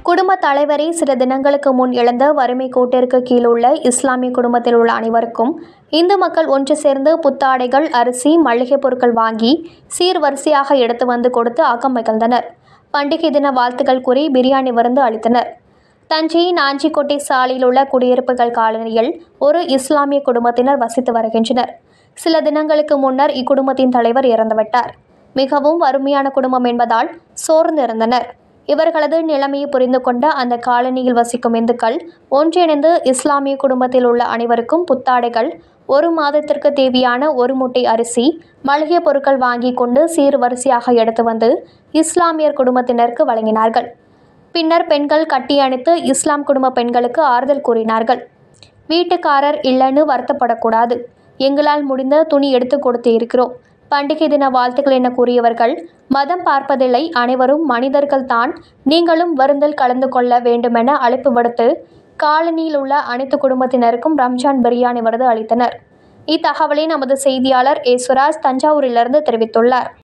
குடும்ப தலைவரை சில தினங்களுக்கு முன் இழந்த வறுமை கோட்டிற்கு கீழ் உள்ள இஸ்லாமிய குடும்பத்தில் உள்ள அனைவருக்கும் இந்து மக்கள் ஒன்று சேர்ந்து புத்தாடைகள் அரிசி மளிகை பொருட்கள் வாங்கி சீர்வரிசையாக எடுத்து வந்து கொடுத்து ஆக்கம் மகிழ்ந்தனர் பண்டிகை தின வாழ்த்துக்கள் கூறி பிரியாணி விருந்து அளித்தனர் தஞ்சை நாஞ்சிக்கோட்டை சாலையில் உள்ள குடியிருப்புகள் காலனியில் ஒரு இஸ்லாமிய குடும்பத்தினர் வசித்து வருகின்றனர் சில தினங்களுக்கு முன்னர் இக்குடும்பத்தின் தலைவர் இறந்துவிட்டார் மிகவும் வறுமையான குடும்பம் என்பதால் சோர்ந்திருந்தனர் இவர்களது நிலைமையை புரிந்து கொண்ட அந்த காலனியில் வசிக்கும் இந்துக்கள் ஒன்றிணைந்து இஸ்லாமிய குடும்பத்தில் உள்ள அனைவருக்கும் புத்தாடைகள் ஒரு மாதத்திற்கு தேவையான ஒரு மூட்டை அரிசி மளிகை பொருட்கள் வாங்கி கொண்டு சீர்வரிசையாக எடுத்து வந்து இஸ்லாமியர் குடும்பத்தினருக்கு வழங்கினார்கள் பின்னர் பெண்கள் கட்டி அணைத்து இஸ்லாம் குடும்ப பெண்களுக்கு ஆறுதல் கூறினார்கள் வீட்டுக்காரர் இல்லைன்னு வருத்தப்படக்கூடாது எங்களால் முடிந்த துணி எடுத்து கொடுத்து இருக்கிறோம் பண்டிகை தின வாழ்த்துக்கள் என கூறியவர்கள் மதம் பார்ப்பதில்லை அனைவரும் மனிதர்கள் தான் நீங்களும் வருந்தல் கலந்து கொள்ள வேண்டுமென அழைப்பு விடுத்து காலனியில் உள்ள அனைத்து குடும்பத்தினருக்கும் ரம்ஜான் பிரியாணி விருது அளித்தனர் இத்தகவலை நமது செய்தியாளர் ஏசுராஜ் தஞ்சாவூரிலிருந்து தெரிவித்துள்ளார்